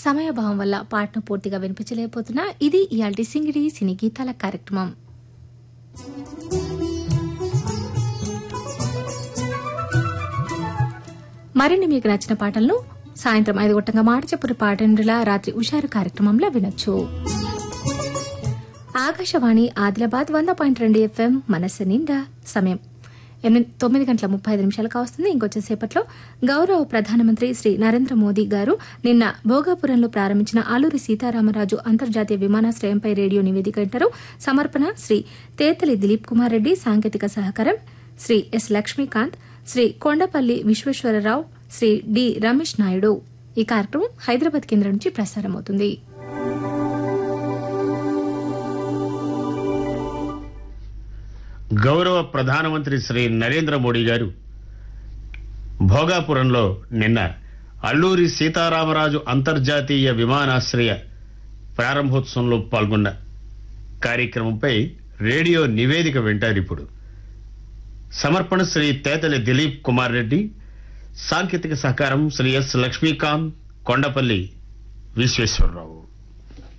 సమయభావం వల్ల పాటను పూర్తిగా వినిపించలేకపోతున్నా ఇది ఇయాల్టి సింగిడి సినీ గీతాల కార్యక్రమం మరిన్ని మీకు నచ్చిన పాటలను సాయంత్రం ఐదు గొట్టంగా మాట చెప్పురు పాటండ్రుల రాత్రి ఉషారు కార్యక్రమంలో వినొచ్చు ఆకాశవాణి ఆదిలాబాద్ వంద పాయింట్ రెండు ఎఫ్ఎం మనస్సు నిండా సమయం ఎనిమిది తొమ్మిది గంటల ముప్పై ఐదు నిమిషాలకు వస్తుంది ఇంకొచ్చేసేపట్లో గౌరవ ప్రధానమంత్రి శ్రీ నరేంద్ర మోదీ గారు నిన్న భోగాపురంలో ప్రారంభించిన అల్లూరి సీతారామరాజు అంతర్జాతీయ విమానాశ్రయంపై రేడియో నివేదిక వింటారు సమర్పణ శ్రీ తేతలి దిలీప్ కుమార్ రెడ్డి సాంకేతిక సహకారం శ్రీ ఎస్ లక్ష్మీకాంత్ శ్రీ కొండపల్లి విశ్వేశ్వరరావు శ్రీ డి రమేష్ నాయుడు ఈ కార్యక్రమం హైదరాబాద్ కేంద్రం నుంచి ప్రసారమవుతుంది గౌరవ ప్రధానమంత్రి శ్రీ నరేంద్ర మోడీ గారు భోగాపురంలో నిన్న అల్లూరి సీతారామరాజు అంతర్జాతీయ విమానాశ్రయ ప్రారంభోత్సవంలో పాల్గొన్న కార్యక్రమంపై రేడియో నివేదిక వింటారు ఇప్పుడు సమర్పణ శ్రీ తేతలి దిలీప్ కుమార్ రెడ్డి సాంకేతిక సహకారం శ్రీ ఎస్ లక్ష్మీకాంత్ కొండపల్లి విశ్వేశ్వరరావు